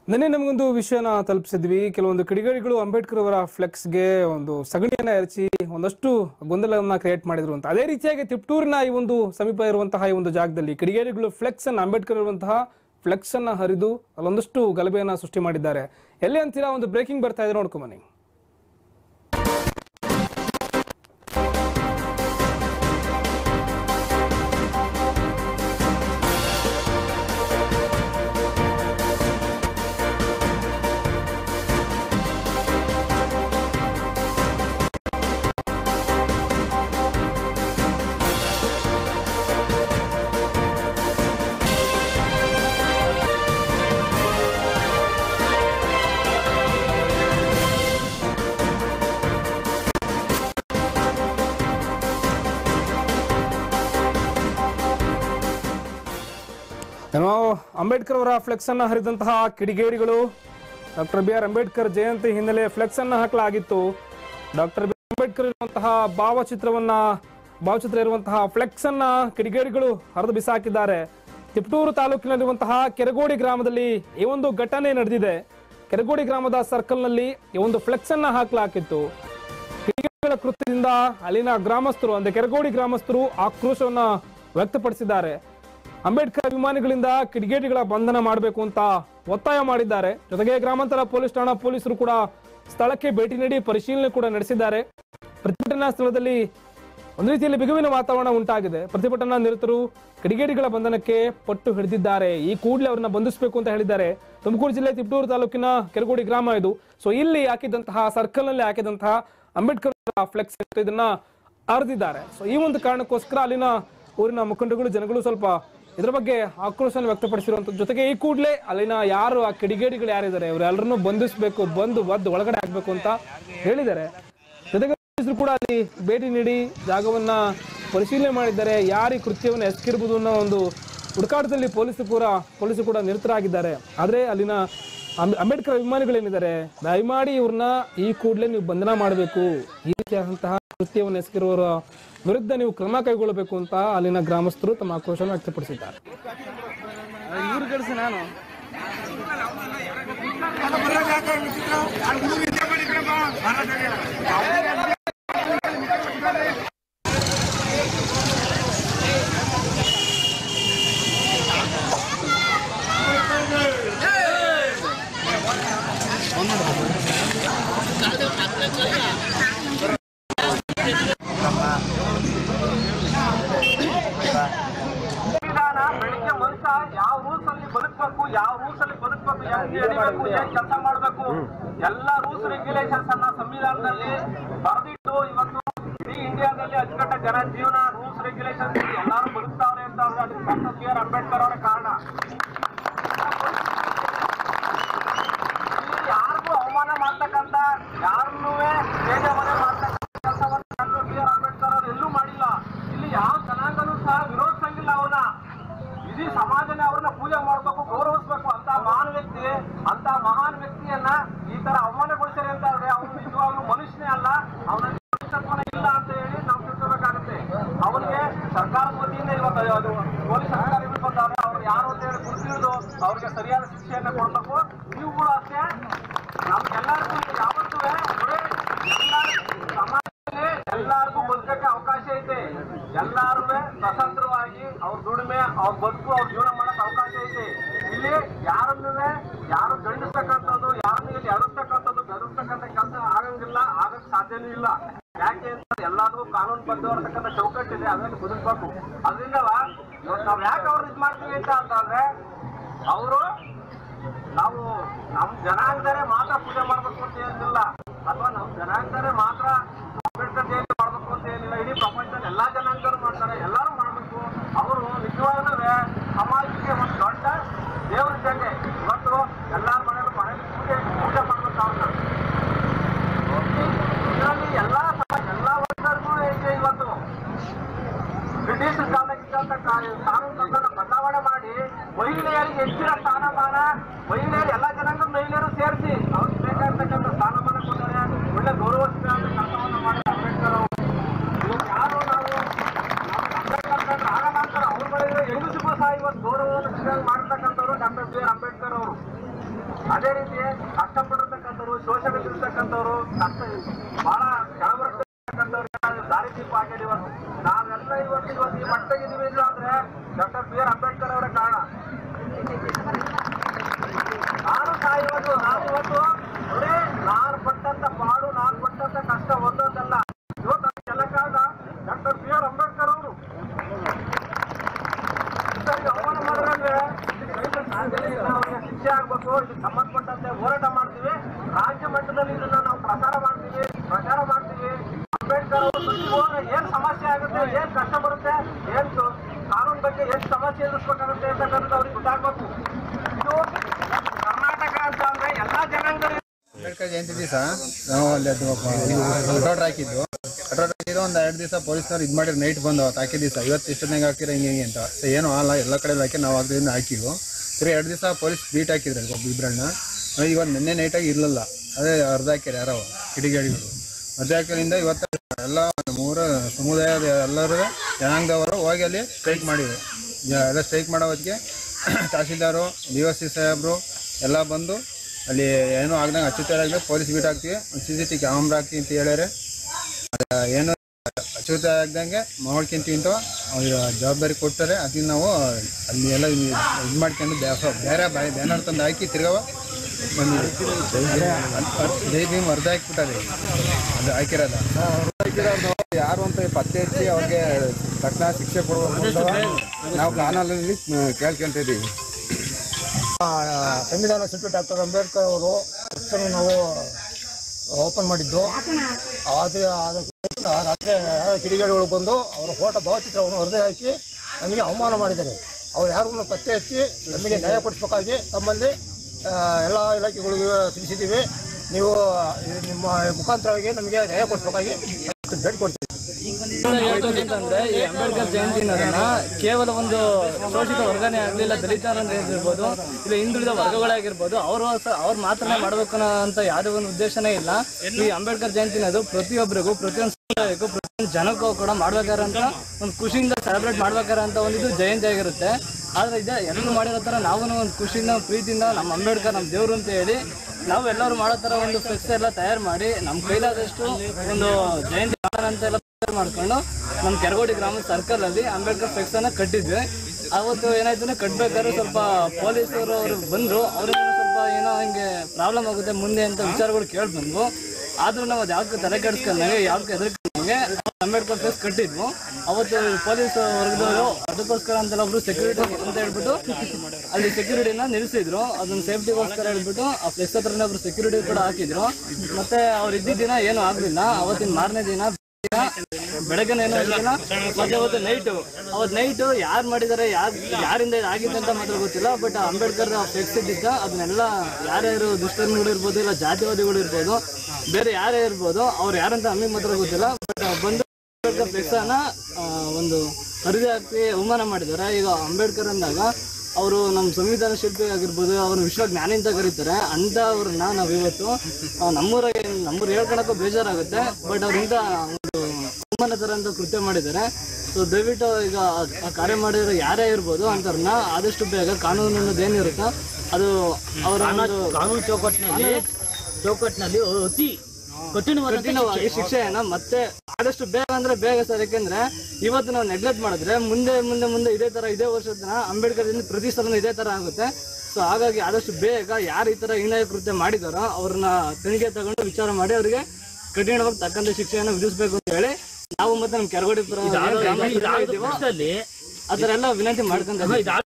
ನಿನ್ನೆ ನಮಗೊಂದು ವಿಷಯನ ತಲುಪಿಸಿದ್ವಿ ಕೆಲವೊಂದು ಕಿಡಿಗೇಡಿಗಳು ಅಂಬೇಡ್ಕರ್ ಅವರ ಫ್ಲೆಕ್ಸ್ಗೆ ಒಂದು ಸಗಣಿಯನ್ನ ಎರಚಿ ಒಂದಷ್ಟು ಗೊಂದಲವನ್ನ ಕ್ರಿಯೇಟ್ ಮಾಡಿದ್ರು ಅಂತ ಅದೇ ರೀತಿಯಾಗಿ ತಿಪ್ಟೂರಿನ ಈ ಒಂದು ಸಮೀಪ ಇರುವಂತಹ ಈ ಒಂದು ಜಾಗದಲ್ಲಿ ಕಿಡಿಗೇಡಿಗಳು ಫ್ಲೆಕ್ಸ್ ಅನ್ನ ಅಂಬೇಡ್ಕರ್ ಇರುವಂತಹ ಫ್ಲೆಕ್ಸ್ ಅನ್ನ ಹರಿದು ಅಲ್ಲೊಂದಷ್ಟು ಗಲಭೆಯನ್ನ ಸೃಷ್ಟಿ ಮಾಡಿದ್ದಾರೆ ಎಲ್ಲಿ ಅಂತೀರಾ ಒಂದು ಬ್ರೇಕಿಂಗ್ ಬರ್ತಾ ಇದೆ ನೋಡ್ಕೊಂಬನ್ನಿ ಏನೋ ಅಂಬೇಡ್ಕರ್ ಅವರ ಫ್ಲೆಕ್ಸ್ ಅನ್ನ ಹರಿದಂತಹ ಕಿಡಿಗೇಡಿಗಳು doctor B R Ambedkar Jayanti ಹಿನ್ನೆಲೆ ಫ್ಲೆಕ್ಸ್ ಅನ್ನ ಹಾಕಲಾಗಿತ್ತು ಡಾಕ್ಟರ್ ಬಿ ಆರ್ ಅಂಬೇಡ್ಕರ್ ಇರುವಂತಹ ಭಾವಚಿತ್ರವನ್ನ ಭಾವಚಿತ್ರ ಇರುವಂತಹ ಫ್ಲೆಕ್ಸ್ ಅನ್ನ ಕಿಡಿಗೇಡಿಗಳು ಹರಿದು ಬಿಸಾಕಿದ್ದಾರೆ ತಿಪಟೂರು ತಾಲೂಕಿನಲ್ಲಿರುವಂತಹ ಕೆರಗೋಡಿ ಗ್ರಾಮದಲ್ಲಿ ಈ ಒಂದು ಘಟನೆ ನಡೆದಿದೆ ಕೆರಗೋಡಿ ಗ್ರಾಮದ ಸರ್ಕಲ್ ನಲ್ಲಿ ಈ ಒಂದು ಫ್ಲೆಕ್ಸ್ ಅನ್ನ ಹಾಕಲಾಗಿತ್ತು ಕಿಡಿಗೇಡಿಗಳ ಕೃತ್ಯದಿಂದ ಅಲ್ಲಿನ ಗ್ರಾಮಸ್ಥರು ಅಂದ್ರೆ ಕೆರಗೋಡಿ ಗ್ರಾಮಸ್ಥರು ಆಕ್ರೋಶವನ್ನ ವ್ಯಕ್ತಪಡಿಸಿದ್ದಾರೆ ಅಂಬೇಡ್ಕರ್ ಅಭಿಮಾನಿಗಳಿಂದ ಕಿಡಿಗೇಡಿಗಳ ಬಂಧನ ಮಾಡಬೇಕು ಅಂತ ಒತ್ತಾಯ ಮಾಡಿದ್ದಾರೆ ಜೊತೆಗೆ ಗ್ರಾಮಾಂತರ ಪೊಲೀಸ್ ಠಾಣಾ ಪೊಲೀಸರು ಕೂಡ ಸ್ಥಳಕ್ಕೆ ಭೇಟಿ ನೀಡಿ ಪರಿಶೀಲನೆ ಕೂಡ ನಡೆಸಿದ್ದಾರೆ ಪ್ರತಿಭಟನಾ ಸ್ಥಳದಲ್ಲಿ ಒಂದು ರೀತಿಯಲ್ಲಿ ಬಿಗುವಿನ ವಾತಾವರಣ ಉಂಟಾಗಿದೆ ಪ್ರತಿಭಟನಾ ನಿರತರು ಕಿಡಿಗೇಡಿಗಳ ಬಂಧನಕ್ಕೆ ಪಟ್ಟು ಹಿಡಿದಿದ್ದಾರೆ ಈ ಕೂಡಲೇ ಅವರನ್ನ ಬಂಧಿಸಬೇಕು ಅಂತ ಹೇಳಿದ್ದಾರೆ ತುಮಕೂರು ಜಿಲ್ಲೆ ತಿಪ್ಟೂರು ತಾಲೂಕಿನ ಕೆರಗೋಡಿ ಗ್ರಾಮ ಇದು ಸೊ ಇಲ್ಲಿ ಹಾಕಿದಂತಹ ಸರ್ಕಲ್ ನಲ್ಲಿ ಹಾಕಿದಂತಹ ಅಂಬೇಡ್ಕರ್ ಫ್ಲೆಕ್ಸ್ ಇದನ್ನ ಅರ್ದಿದ್ದಾರೆ ಸೊ ಈ ಒಂದು ಕಾರಣಕ್ಕೋಸ್ಕರ ಅಲ್ಲಿನ ಊರಿನ ಮುಖಂಡಗಳು ಜನಗಳು ಸ್ವಲ್ಪ ಇದರ ಬಗ್ಗೆ ಆಕ್ರೋಶ ವ್ಯಕ್ತಪಡಿಸಿರುವಂತ ಜೊತೆಗೆ ಈ ಕೂಡಲೇ ಅಲ್ಲಿನ ಯಾರು ಆ ಕಿಡಿಗೇಡಿಗಳು ಯಾರಿದ್ದಾರೆ ಇವರೆಲ್ಲರನ್ನೂ ಬಂಧಿಸಬೇಕು ಬಂದು ಒದ್ದು ಒಳಗಡೆ ಹಾಕ್ಬೇಕು ಅಂತ ಹೇಳಿದ್ದಾರೆ ಜೊತೆಗೆ ಪೊಲೀಸರು ಕೂಡ ಅಲ್ಲಿ ಭೇಟಿ ನೀಡಿ ಜಾಗವನ್ನ ಪರಿಶೀಲನೆ ಮಾಡಿದ್ದಾರೆ ಯಾರು ಈ ಕೃತ್ಯವನ್ನು ಎಸಗಿರ್ಬೋದು ಅನ್ನೋ ಒಂದು ಹುಡುಕಾಟದಲ್ಲಿ ಪೊಲೀಸರು ಕೂಡ ಪೊಲೀಸರು ಕೂಡ ನಿರತರಾಗಿದ್ದಾರೆ ಆದ್ರೆ ಅಲ್ಲಿನ ಅಂಬ್- ಅಂಬೇಡ್ಕರ್ ಅಭಿಮಾನಿಗಳೇನಿದ್ದಾರೆ ದಯಮಾಡಿ ಇವ್ರನ್ನ ಈ ಕೂಡಲೇ ನೀವು ಬಂಧನ ಮಾಡಬೇಕು ಈ ರೀತಿಯಾದಂತಹ ಕೃತ್ಯವನ್ನು ಎಸಗಿರುವವರ ವಿರುದ್ಧ ನೀವು ಕ್ರಮ ಕೈಗೊಳ್ಳಬೇಕು ಅಂತ ಅಲ್ಲಿನ ಗ್ರಾಮಸ್ಥರು ತಮ್ಮ ಆಕ್ರೋಶವನ್ನು ವ್ಯಕ್ತಪಡಿಸಿದ್ದಾರೆ ಇವ್ರು ಕಳಿಸಿ ನಾನು ಸಂವಿಧಾನ ಬೆಳಿಗ್ಗೆ ಮನುಷ್ಯ ಯಾವ ರೂಲ್ಸ್ ಅಲ್ಲಿ ಬದುಕಬೇಕು ಯಾವ ರೂಲ್ಸ್ ಅಲ್ಲಿ ಬದುಕಬೇಕು ಹೆಂಗ್ ನಡಿಬೇಕು ಹೇಗ್ ಕೆಲಸ ಮಾಡಬೇಕು ಎಲ್ಲ ರೂಲ್ಸ್ ರೆಗ್ಯುಲೇಷನ್ಸ್ ಅನ್ನ ಸಂವಿಧಾನದಲ್ಲಿ ಬರೆದಿಟ್ಟು ಇವತ್ತು ಇಡೀ ಇಂಡಿಯಾದಲ್ಲಿ ಅಚ್ಚುಕಟ್ಟ ಜನ ಜೀವನ ರೂಲ್ಸ್ ರೆಗ್ಯುಲೇಷನ್ಸ್ ಎಲ್ಲರೂ ಬದುಕ್ತಾವ್ರೆ ಅಂತ ಅಂದ್ರೆ ಅದಕ್ಕೆ ಡಾಕ್ಟರ್ ಬಿ ಆರ್ ಅಂಬೇಡ್ಕರ್ ಅವರ ಕಾರಣ ಇಲ್ಲಿ ಯಾರಿಗೂ ಅವಮಾನ ಮಾಡ್ತಕ್ಕಂತ ಯಾರನ್ನೂ ಬೇಜಾವನೆ ಮಾಡ್ತಕ್ಕಂಥ ಕೆಲಸವನ್ನು ಡಾಕ್ಟರ್ ಬಿ ಆರ್ ಅಂಬೇಡ್ಕರ್ ಅವರು ಎಲ್ಲೂ ಮಾಡಿಲ್ಲ ಇಲ್ಲಿ ಯಾವ ಜನಾಂಗನೂ ಸಹ ವಿರೋಧಿಸಂಗಿಲ್ಲ ಅವ್ರನ್ನ ಇಡೀ ಸಮಾಜನೇ ಅವ್ರನ್ನ ಪೂಜೆ ಮಾಡ್ಬೇಕು ಗೌರವಿಸ್ಬೇಕು ಅಂತ ಮಹಾನ್ ವ್ಯಕ್ತಿ ಅಂತ ಮಹಾನ್ ವ್ಯಕ್ತಿಯನ್ನ ಈ ತರ ಅವಮಾನಗೊಳಿಸ್ತಾರೆ ಅಂತ ಆದ್ರೆ ಅವ್ನು ನಿಜವಾಗ್ಲೂ ಮನುಷ್ಯನೇ ಅಲ್ಲ ಅವನ ಮನುಷ್ಯತ್ವನೇ ಇಲ್ಲ ಅಂತ ಹೇಳಿ ನಾವು ತಿಳ್ಕೊಬೇಕಾಗುತ್ತೆ ಅವನಿಗೆ ಸರ್ಕಾರದ ವತಿಯಿಂದ ಇವತ್ತು ಅದು ಪೊಲೀಸ್ ಅಧಿಕಾರಿಗಳು ಬಂದವ್ರೆ ಅವ್ರು ಯಾರು ಅಂತ ಹೇಳಿ ಗುರುತಿಳಿದು ಅವ್ರಿಗೆ ಸರಿಯಾದ ಶಿಕ್ಷೆಯನ್ನ ಕೊಡ್ಬೇಕು ನೀವುಗಳು ಅಷ್ಟೇ ನಮ್ಗೆಲ್ಲರಿಗೂ ಯಾವತ್ತೂ ಎಲ್ಲ ಸಮಾಜದಲ್ಲಿ ಎಲ್ಲರಿಗೂ ಬದುಕಕ್ಕೆ ಅವಕಾಶ ಐತೆ ಎಲ್ಲಾರು ಸ್ವತಂತ್ರವಾಗಿ ಅವ್ರ ದುಡಿಮೆ ಅವ್ರ ಬದುಕು ಅವ್ರ ಜೀವನ ಮಾಡಕ್ ಅವಕಾಶ ಐತೆ ಇಲ್ಲಿ ಯಾರನ್ನೂ ಯಾರು ದಂಡಿಸ್ತಕ್ಕಂಥದ್ದು ಯಾರನ್ನು ಇಲ್ಲಿ ಎದುರ್ತಕ್ಕಂಥದ್ದು ಬೆದರ್ತಕ್ಕಂಥ ಕೆಲಸ ಆಗಂಗಿಲ್ಲ ಆಗಕ್ ಸಾಧ್ಯನೂ ಇಲ್ಲ ಯಾಕೆ ಅಂತ ಎಲ್ಲರಿಗೂ ಕಾನೂನು ಬದ್ಧವಾಗಿರ್ತಕ್ಕಂಥ ಚೌಕಟ್ಟಿದೆ ಅದನ್ನು ಬದುಕಬೇಕು ಅದರಿಂದ ಇವತ್ತು ನಾವ್ ಯಾಕೆ ಅವ್ರು ಇದು ಮಾಡ್ತೀವಿ ಅಂತ ಅಂತಂದ್ರೆ ಅವರು ನಾವು ನಮ್ ಜನಾಂಗದರೆ ಮಾತ್ರ ಪೂಜೆ ಮಾಡ್ಬೇಕು ಅಂತ ಏನಿಲ್ಲ ಅಥವಾ ನಮ್ ಜನಾಂಗದರೆ ಮಾತ್ರ ಅಂಬೇಡ್ಕರ್ ಜಯಂತಿ ಮಾಡ್ಬೇಕು ಅಂತ ಏನಿಲ್ಲ ಇಡೀ ಪ್ರಪಂಚದಲ್ಲಿ ಎಲ್ಲಾ ಜನಾಂಗರು ಮಾಡ್ತಾರೆ ಎಲ್ಲರೂ ಮಾಡ್ಬೇಕು ಅವರು ನಿಜವಾಗ್ಲೂ ಸಮಾಜಕ್ಕೆ ಒಂದು ದೊಡ್ಡ ದೇವ್ರ ಇದ್ದಂಗೆ ಇವತ್ತು ಎಲ್ಲಾರ ಮನೆಯಲ್ಲೂ ಮನೆಯಲ್ಲಿ ಪೂಜೆ ಪೂಜೆ ಮಾಡ್ಬೇಕು ಅವ್ರನ್ನ ಇದರಲ್ಲಿ ಎಲ್ಲಾ ಸಮಾಜ ಎಲ್ಲಾ ವರ್ಗರಿಗೂ ಇದೆ ಇವತ್ತು ಬ್ರಿಟಿಷ್ ಕಾಲಕ್ಕಿದ್ದಂತ ಕಾನೂನು ತಂತ್ರನ ಬದಲಾವಣೆ ಮಾಡಿ ಮಹಿಳೆಯರಿಗೆ ಹೆಚ್ಚಿನ ಸ್ಥಾನಮಾನ ಮಹಿಳೆಯರು ಎಲ್ಲ ಜನಾಂಗದ ಮಹಿಳೆಯರು ಸೇರಿಸಿ ಅವ್ರಿಗೆ ಬೇಕಾಗಿರ್ತಕ್ಕಂಥ ಸ್ಥಾನಮಾನ ಕೊಟ್ಟರೆ ಒಳ್ಳೆ ಗೌರವಿಸಿದ ಕೆಲಸವನ್ನು ಮಾಡಿ ಅಂಬೇಡ್ಕರ್ ಅವರು ಇವತ್ತು ಯಾರು ನಾವು ನಮ್ಮ ಅಂಬೇಡ್ಕರ್ ಕಂಡ್ರೆ ಆಗಲ್ಲ ಅಂತಾರೆ ಅವ್ರ ಬಳಿದ್ರೆ ಹೆಂಗಸಿಗೂ ಸಹ ಇವತ್ತು ಗೌರವವನ್ನು ಸಿಗಂಗ್ ಮಾಡ್ತಕ್ಕಂಥವ್ರು ಡಾಕ್ಟರ್ ಬಿ ಆರ್ ಅಂಬೇಡ್ಕರ್ ಅವರು ಅದೇ ರೀತಿ ಕಷ್ಟಪಟ್ಟಿರ್ತಕ್ಕಂಥವ್ರು ಶೋಷಣೆಗಿರ್ತಕ್ಕಂಥವ್ರು ಕಷ್ಟ ಬಹಳ ಕೆಳಬರ್ತಕ್ಕಂಥವ್ರಿಗೆ ದಾರಿ ದೀಪ ಆಗ್ಯಾರ ಇವತ್ತು ನಾವೆಲ್ಲ ಇವತ್ತು ಇವತ್ತು ಈ ಮಟ್ಟಗಿದ್ದೀವಿ ಇಲ್ಲ ಅಂದ್ರೆ ಡಾಕ್ಟರ್ ಬಿ ಆರ್ ಅಂಬೇಡ್ಕರ್ ಅವರ ಕಾರಣ ನಾನು ಸಹ ಇವತ್ತು ನಾನು ಇವತ್ತು ನೋಡಿ ನಾನು ಪಟ್ಟಂತ ಪಾಡು ನಾನು ಪಟ್ಟಂತ ಕಷ್ಟ ಒಂದೊಂದಲ್ಲ ಇವತ್ತು ಅದಕ್ಕೆಲ್ಲ ಕಾರಣ ಡಾಕ್ಟರ್ ಬಿ ಆರ್ ಅಂಬೇಡ್ಕರ್ ಅವರು ಇಂಥವ್ರಿಗೆ ಅವಮಾನ ಮಾಡೋದಂದ್ರೆ ಇದಕ್ಕೆ ರೈತರ ಸಾಧನೆ ಇಲ್ಲ, ಅವ್ರಿಗೆ ಶಿಕ್ಷೆ ಆಗ್ಬೇಕು ಇದಕ್ಕೆ ಸಂಬಂಧಪಟ್ಟಂತೆ ಹೋರಾಟ ಮಾಡ್ತೀವಿ ರಾಜ್ಯ ಮಟ್ಟದಲ್ಲಿ ಇದನ್ನ ನಾವು ಪ್ರಚಾರ ಮಾಡ್ತೀವಿ ಪ್ರಚಾರ ಮಾಡ್ತೀವಿ ಅಂಬೇಡ್ಕರ್ ಅವರು ಸುದ್ದಿ ಹೋದ್ರೆ ಏನ್ ಸಮಸ್ಯೆ ಆಗುತ್ತೆ ಏನ್ ಕಷ್ಟ ಬರುತ್ತೆ ಏನ್ ಸ- ಕಾನೂನು ಬಗ್ಗೆ ಎಷ್ಟು ಸಮಸ್ಯೆ ಎದುರಿಸ್ಬೇಕಾಗುತ್ತೆ ಅಂತಕ್ಕಂಥದ್ದು ಅವ್ರಿಗೆ ಗೊತ್ತಾಗ್ಬೇಕು ಇದು ಕರ್ನಾಟಕ ಅಂತ ಅಂದ್ರೆ ಎಲ್ಲಾ ಜನಾಂಗದ ಅಂಬೇಡ್ಕರ್ ಜಯಂತಿ ದಿವಸ ನಾವು ಅಲ್ಲಿ ಅದು ಕಟೌಟ್ ಹಾಕಿದ್ದು ಕಟೌಟ್ ಹಾಕಿದ್ದು ಒಂದು ಎರಡು ದಿವಸ ಪೊಲೀಸ್ನವ್ರು ಇದು ಮಾಡಿದ್ರು ನೈಟ್ ಬಂದು ಅವತ್ತು ಹಾಕಿದ ದಿವಸ ಇವತ್ತು ಇಷ್ಟೊತ್ತಿನಾಗ ಹಾಕಿರೋ ಹಿಂಗೆ ಹಿಂಗೆ ಅಂತ ಸೊ ಏನೂ ಅಲ್ಲ ಎಲ್ಲ ಕಡೆ ಹಾಕಿ ನಾವು ಅದರಿಂದ ಹಾಕಿವು ಸರಿ ಎರಡು ದಿವಸ ಪೊಲೀಸ್ ಬೀಟ್ ಹಾಕಿದ್ರು ಅಲ್ಲಿ ಒಬ್ಬ ಇಬ್ಬರನ್ನ ಈಗ ಒಂದು ನಿನ್ನೆ ನೈಟಾಗಿ ಇರಲಿಲ್ಲ ಅದೇ ಅರ್ಧ ಹಾಕ್ಯಾರ ಯಾರೋ ಕಿಡಿಗೇಡಿಗಳು ಅರ್ಧ ಹಾಕಿದ್ರಿಂದ ಇವತ್ತು ಎಲ್ಲ ಮೂರು ಸಮುದಾಯದ ಎಲ್ಲರೂ ಜನಾಂಗದವರು ಹೋಗಿ ಅಲ್ಲಿ ಸ್ಟ್ರೈಕ್ ಮಾಡಿದ್ರು ಜ- ಎಲ್ಲ ಸ್ಟ್ರೈಕ್ ಮಾಡೋ ಹೊತ್ತಿಗೆ ತಹಸೀಲ್ದಾರು ಡಿ ಒ ಸಿ ಸಾಹೇಬರು ಎಲ್ಲ ಬಂದು ಅಲ್ಲಿ ಏನೂ ಆಗ್ದಂಗೆ ಅಚ್ಚುತ್ತಾರಾಗಲಿ ಪೊಲೀಸ್ ಬೀಟ್ ಹಾಕ್ತೀವಿ ಒಂದು ಸಿ ಸಿ ಟಿ ಕ್ಯಾಮ್ರಾ ಹಾಕ್ತೀವಿ ಅಂತ ಹೇಳ್ಯಾರೆ ಅದ ಏನು ಅಚ್ಚುತ್ತ ಆಗ್ದಂಗೆ ಮಾಡ್ಕೊಂತೀವಿ ಅಂತ ಅವ್ರ ಜವಾಬ್ದಾರಿ ಕೊಡ್ತಾರೆ ಅದನ್ನ ನಾವು ಅಲ್ಲಿ ಎಲ್ಲ ಇದು ಮಾಡ್ಕೊಂಡು ಬ್ಯಾ- ಬೇರೆ ಬಾಯ್ ಬ್ಯಾನರ್ ತಂದು ಹಾಕಿ ತಿರ್ಗವ ಬಂದಿದೆ ಜೈ ಭೀಮ್ ಅರ್ಧ ಹಾಕ್ಬಿಟ್ಟಾರೆ ಅದು ಹಾಕಿರೋದ ಯಾರು ಅಂತ ಪತ್ತೆ ಹಚ್ಚಿ ಅವ್ರಿಗೆ ತಕ್ಷಣ ಶಿಕ್ಷೆ ಕೊಡಬೇಕು ನಾವು ಕಾನೂನಲ್ಲಿ ಕೇಳ್ಕೊಂತ ಇದ್ದೀವಿ ಸಂವಿಧಾನ ಶಿಲ್ಪಿ ಡಾಕ್ಟರ್ ಅಂಬೇಡ್ಕರ್ ಅವರು ಪುಸ್ತಕ ನಾವು ಓಪನ್ ಮಾಡಿದ್ದು ಅದು ಅದಕ್ಕೋಸ್ಕರ ರಾತ್ರಿ ಕಿಡಿಗೇಡಿಗಳು ಬಂದು ಅವರ ಫೋಟೋ ಭಾವಚಿತ್ರವನ್ನು ಹೊರದೆ ಹಾಕಿ ನಮಗೆ ಅವಮಾನ ಮಾಡಿದ್ದಾರೆ ಅವ್ರು ಯಾರನ್ನು ಪತ್ತೆ ಹಚ್ಚಿ ನಮಗೆ ನ್ಯಾಯ ಕೊಡಿಸ್ಬೇಕಾಗಿ ತಮ್ಮಲ್ಲಿ ಆ, ಎಲ್ಲ ಇಲಾಖೆಗಳಿಗೂ ತಿಳಿಸಿದ್ದೀವಿ ನೀವು ಇದು ನಿಮ್ಮ ಮುಖಾಂತರವಾಗಿ ನಮಗೆ ನ್ಯಾಯ ಕೊಡಿಸ್ಬೇಕಾಗಿ ಭೇಟಿ ಕೊಡ್ತೀವಿ ಅಂತಂದ್ರೆ ಈ ಅಂಬೇಡ್ಕರ್ ಜಯಂತಿ ಅನ್ನೋದನ್ನ ಕೇವಲ ಒಂದು ಶೋಷಿತ ವರ್ಗನೇ ಆಗ್ಲಿಲ್ಲ ದಲಿತರ ಇರ್ಬೋದು ಇಲ್ಲ ಹಿಂದುಳಿದ ವರ್ಗಗಳಾಗಿರ್ಬೋದು ಅವರು ಅವ್ರು ಮಾತ್ರನೇ ಮಾಡ್ಬೇಕು ಅನ್ನೋ ಅಂತ ಯಾವುದೇ ಒಂದು ಉದ್ದೇಶನೇ ಇಲ್ಲ ಈ ಅಂಬೇಡ್ಕರ್ ಜಯಂತಿ ಅನ್ನೋದು ಪ್ರತಿಯೊಬ್ಬರಿಗೂ ಪ್ರತಿಯೊಂದು ಸಮುದಾಯಕ್ಕೂ ಪ್ರತಿಯೊಂದು ಜನಕ್ಕೂ ಕೂಡ ಮಾಡ್ಬೇಕಾರಂತ ಒಂದು ಖುಷಿಯಿಂದ ಸೆಲೆಬ್ರೇಟ್ ಮಾಡ್ಬೇಕಾರಂತ ಒಂದು ಇದು ಜಯಂತಿ ಆಗಿರುತ್ತೆ ಆದ್ರೆ ಇದೆ ಎಲ್ಲರೂ ಮಾಡಿರೋ ಥರ ನಾವು ಒಂದು ಖುಷಿಯಿಂದ ಪ್ರೀತಿಯಿಂದ ನಮ್ಮ ಅಂಬೇಡ್ಕರ್ ನಮ್ಮ ದೇವ್ರು ಅಂತ ಹೇಳಿ ನಾವು ಎಲ್ಲರೂ ಮಾಡೋ ಥರ ಒಂದು ಫ್ಲೆಕ್ಸ್ ಎಲ್ಲ ತಯಾರು ಮಾಡಿ ನಮ್ಮ ಕೈಲಾದಷ್ಟು ಒಂದು ಜಯಂತಿ ಮಾಡೋಣ ಅಂತ ಎಲ್ಲ ತಯಾರು ಮಾಡ್ಕೊಂಡು ನಮ್ಮ ಕೆರಗೋಡಿ ಗ್ರಾಮದ ಸರ್ಕಲ್ ಅಲ್ಲಿ ಅಂಬೇಡ್ಕರ್ ಫ್ಲೆಕ್ಸ್ ಅನ್ನ ಕಟ್ಟಿದ್ವಿ ಅವತ್ತು ಏನಾಯ್ತು ಅಂದ್ರೆ ಕಟ್ಬೇಕಾದ್ರೆ ಸ್ವಲ್ಪ ಪೊಲೀಸರು ಅವರು ಬಂದ್ರು ಅವ್ರಿಗೆ ಸ್ವಲ್ಪ ಏನೋ ಹಿಂಗೆ ಪ್ರಾಬ್ಲಮ್ ಆಗುತ್ತೆ ಮುಂದೆ ಅಂತ ವಿಚಾರಗಳು ಕೇಳಿ ಬಂದ್ವು ಆದ್ರೂ ನಾವು ಅದು ಯಾಕೆ ತಲೆ ಕೆಡಿಸ್ಕೊಂಡಂಗೆ ಯಾಕೆ ಹೆದರ್ಕೊಂಡಂಗೆ ಅಂಬೇಡ್ಕರ್ ಫ್ಲೆಕ್ಸ್ ಕಟ್ಟಿದ್ವು ಅವತ್ತು ಪೊಲೀಸ್ ವರ್ಗದವರು ಅದಕ್ಕೋಸ್ಕರ ಅಂತೆಲ್ಲ ಒಬ್ರು ಸೆಕ್ಯೂರಿಟಿ ಅಂತ ಹೇಳ್ಬಿಟ್ಟು ಅಲ್ಲಿ ಸೆಕ್ಯೂರಿಟಿನ ನಿಲ್ಲಿಸಿದ್ರು ಅದನ್ನ ಸೇಫ್ಟಿಗೋಸ್ಕರ ಹೇಳ್ಬಿಟ್ಟು ಆ ಫ್ಲೆಕ್ಸ್ ಹತ್ರನೇ ಒಬ್ರು ಸೆಕ್ಯೂರಿಟಿ ಕೂಡ ಹಾಕಿದ್ರು ಮತ್ತೆ ಅವ್ರು ಇದ್ದಿದ್ದ ದಿನ ಏನು ಆಗ್ಲಿಲ್ಲ ಅವತ್ತಿನ ಮಾರನೇ ದಿನ ಬೆಳಗ್ಗೆ ಏನೋ ಇರ್ಲಿಲ್ಲ ಮತ್ತೆ ಅವತ್ತು ನೈಟ್ ಅವತ್ತು ನೈಟ್ ಯಾರು ಮಾಡಿದ್ದಾರೆ ಯಾರು ಯಾರಿಂದ ಇದು ಆಗಿದೆ ಅಂತ ಮಾತ್ರ ಗೊತ್ತಿಲ್ಲ ಬಟ್ ಅಂಬೇಡ್ಕರ್ ಫ್ಲೆಕ್ಸ್ ಇದ್ದಿದ್ದ ಅದನ್ನೆಲ್ಲ ಯಾರ್ಯಾರು ದುಷ್ಕರ್ಮಿಗಳು ಇರ್ಬೋದು ಇಲ್ಲ ಜಾತಿವಾದಿಗಳು ಇರ್ಬೋದು ಬೇರೆ ಯಾರೇ ಇರ್ಬೋದು ಅವ್ರು ಯಾರಂತ ನಮಗೆ ಮಾತ್ರ ಗೊತ್ತಿಲ್ಲ ಬಟ್ ಬಂದು ಅಂಬೇಡ್ಕರ್ ಫ್ಲೆಕ್ಸ್ ಅನ್ನ ಆ, ಒಂದು ಹರಿದು ಹಾಕಿ ಅವಮಾನ ಮಾಡಿದ್ದಾರೆ ಈಗ ಅಂಬೇಡ್ಕರ್ ಅಂದಾಗ ಅವರು ನಮ್ಮ ಸಂವಿಧಾನ ಶಿಲ್ಪಿ ಆಗಿರ್ಬೋದು ಅವ್ರ ವಿಶ್ವ ಜ್ಞಾನಿ ಅಂತ ಕರೀತಾರೆ ಅಂಥವ್ರನ್ನ ನಾವು ಇವತ್ತು ಆ, ನಮ್ಮೂರಾಗೆ ನಮ್ಮೂರು ಹೇಳ್ಕೊಳಕ್ಕೂ ಬೇಜಾರಾಗುತ್ತೆ ಬಟ್ ಅವ್ರಿಂದ ಒಂದು ಅವಮಾನ ಥರ ಅಂತ ಕೃತ್ಯ ಮಾಡಿದ್ದಾರೆ ಸೊ ದಯವಿಟ್ಟು ಈಗ ಆ- ಆ ಕಾರ್ಯ ಮಾಡಿರೋ ಯಾರೇ ಇರ್ಬೋದು ಅಂಥವ್ರನ್ನ ಆದಷ್ಟು ಬೇಗ ಕಾನೂನು ಅನ್ನೋದು ಏನಿರುತ್ತೋ ಅದು ಅವರ ಒಂದು ಕಾನೂನು ಚೌಕಟ್ಟಿನಲ್ಲಿ ಚೌಕಟ್ಟಿನಲ್ಲಿ ಅತಿ ಕಠಿಣವಾದ ಕಠಿಣವಾಗಿ ಶಿಕ್ಷೆಯನ್ನ ಮತ್ತೆ ಆದಷ್ಟು ಬೇಗ ಅಂದ್ರೆ ಬೇಗ ಸರ್ ಯಾಕೆಂದ್ರೆ ಇವತ್ತು ನಾವು ನೆಗ್ಲೆಕ್ಟ್ ಮಾಡಿದ್ರೆ ಮುಂದೆ ಮುಂದೆ ಮುಂದೆ ಇದೇ ತರ ಇದೇ ವರ್ಷದ ದಿನ ಅಂಬೇಡ್ಕರ್ ಜಯಂತಿ ಪ್ರತಿ ಸಲನೂ ಇದೇ ತರ ಆಗುತ್ತೆ ಸೊ ಹಾಗಾಗಿ ಆದಷ್ಟು ಬೇಗ ಯಾರು ಈ ತರ ಹೀನಾಯ ಕೃತ್ಯ ಮಾಡಿದಾರೋ ಅವ್ರನ್ನ ತನಿಖೆ ತಗೊಂಡು ವಿಚಾರ ಮಾಡಿ ಅವರಿಗೆ ಕಠಿಣವಾಗಿ ತಕ್ಕಂತ ಶಿಕ್ಷೆಯನ್ನು ವಿಧಿಸಬೇಕು ಅಂತ ಹೇಳಿ ನಾವು ಮತ್ತೆ ನಮ್ಮ ಕೆರಗೋಡಿ ಪುರ ಏನ್ ಗ್ರಾಮಸ್ಥರು ಇದ್ದೀವೋ, ಪಕ್ಷದಲ್ಲಿ ಆ ಥರ ಎಲ್ಲ ವಿನಂತಿ ಮಾಡ್ಕೊಂತ